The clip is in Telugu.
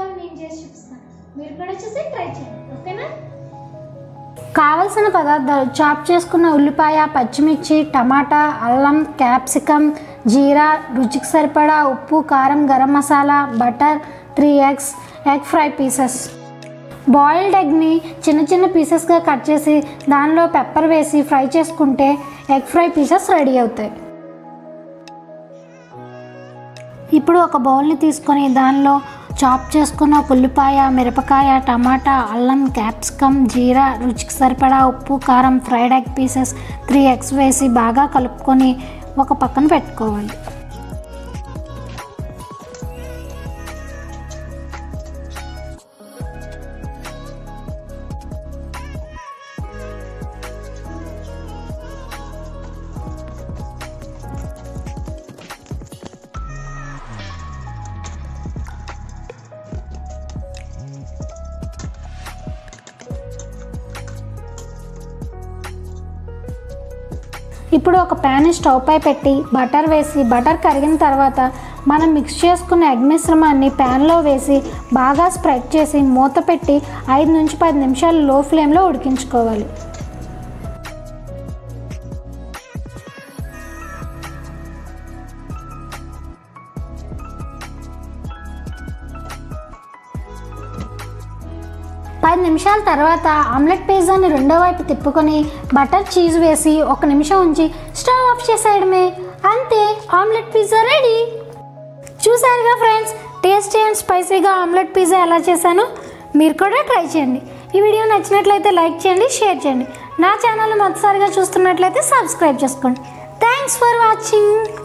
నేను చేసి చూపిస్తాను మీరు కూడా చూసి ట్రై చేయండి ఓకేనా కావలసిన పదార్థాలు చాప్ చేసుకున్న ఉల్లిపాయ పచ్చిమిర్చి టమాటా అల్లం క్యాప్సికమ్ జీరా రుచికి సరిపడా ఉప్పు కారం garam masala butter three eggs egg fry pieces boiled ఎగ్ని చిన్న చిన్న పీసెస్గా కట్ చేసి దానిలో పెప్పర్ వేసి ఫ్రై చేసుకుంటే ఎగ్ ఫ్రై పీసెస్ రెడీ అవుతాయి ఇప్పుడు ఒక బౌల్ని తీసుకొని దానిలో చాప్ చేసుకున్న ఒక ఉల్లిపాయ మిరపకాయ టమాటా అల్లం క్యాప్సికమ్ జీరా రుచికి సరిపడా ఉప్పు కారం fried egg pieces three eggs వేసి బాగా కలుపుకొని ఒక పక్కన పెట్టుకోవాలి ఇప్పుడు ఒక ప్యాన్ స్టవ్ పై పెట్టి బటర్ వేసి బటర్ కరిగిన తర్వాత మనం మిక్స్ చేసుకున్న ఎగ్ మిశ్రమాన్ని ప్యాన్లో వేసి బాగా స్ప్రెడ్ చేసి మూత పెట్టి ఐదు నుంచి పది నిమిషాలు లో ఫ్లేమ్లో ఉడికించుకోవాలి పది నిమిషాల తర్వాత ఆమ్లెట్ పిజ్జాని రెండో వైపు తిప్పుకొని బటర్ చీజ్ వేసి ఒక నిమిషం ఉంచి స్టవ్ ఆఫ్ చేసేయడమే అంతే ఆమ్లెట్ పిజ్జా రెడీ చూసారుగా ఫ్రెండ్స్ టేస్టీ అండ్ స్పైసీగా ఆమ్లెట్ పిజ్జా ఎలా చేశానో మీరు కూడా ట్రై చేయండి ఈ వీడియో నచ్చినట్లయితే లైక్ చేయండి షేర్ చేయండి నా ఛానల్ మొదటిసారిగా చూస్తున్నట్లయితే సబ్స్క్రైబ్ చేసుకోండి థ్యాంక్స్ ఫర్ వాచింగ్